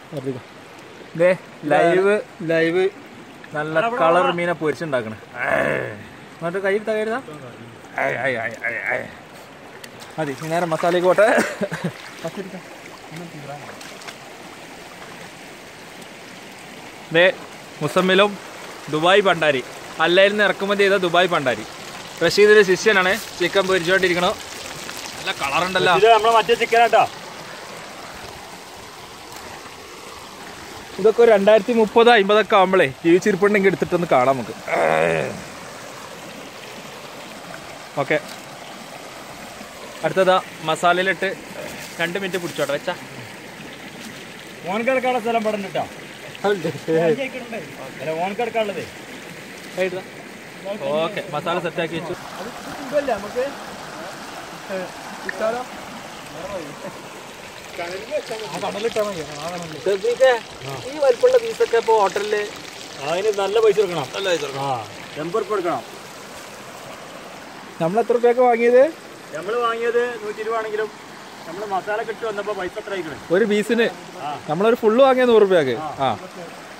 ദേ live live നല്ല colour മീനെ പൊരിച്ചുണ്ടാക്കണേ എന്നിട്ട് കയ്യിൽ തകരുതാ മതി ഇനി നേരെ മസാലയ്ക്ക് പോട്ടെ ദേ മുസമ്മിലും ദുബായ് പണ്ടാരി അല്ലയിൽ നിന്ന് ഇറക്കുമതി ചെയ്ത ദുബായ് പണ്ടാരി റഷീദിന്റെ ശിഷ്യനാണ് ചിക്കൻ പൊരിച്ചോണ്ടിരിക്കണോ നല്ല കളറുണ്ടല്ലോ ഇത് നമ്മളെ മറ്റേ ചിക്കൻ കേട്ടോ ഇതൊക്കെ ഒരു രണ്ടായിരത്തി മുപ്പത് അമ്പതൊക്കെ ആകുമ്പോഴേ ജീവിച്ചിരിപ്പുണ്ടെങ്കിൽ എടുത്തിട്ടൊന്ന് കാണാം നമുക്ക് ഓക്കെ അടുത്തതാ മസാലയിലിട്ട് രണ്ട് മിനിറ്റ് പിടിച്ചോട്ടെ വെച്ചാ ഓൻ കിടക്കാനുള്ള സ്ഥലം പെടുന്നു കേട്ടോ അല്ല ഓൻ കിടക്കാനുള്ളത് ഓക്കെ മസാല സെറ്റാക്കി വെച്ചു ഈ വലിപ്പമുള്ള പീസൊക്കെ ഇപ്പൊ ഹോട്ടലില് അതിന് നല്ല പൈസ കൊടുക്കണം ആ എൺപത് ഉറുപ്പ് കൊടുക്കണം നമ്മൾ എത്ര രൂപയൊക്കെ വാങ്ങിയത് നമ്മൾ വാങ്ങിയത് നൂറ്റി ഇരുപത് ആണെങ്കിലും നമ്മൾ മസാല കിട്ടി വന്നപ്പോൾ പൈസ എത്ര ആയിക്കണം ഒരു പീസിന് ആ. നമ്മളൊരു ഫുള്ള് വാങ്ങിയ നൂറ് രൂപയ്ക്ക് ആ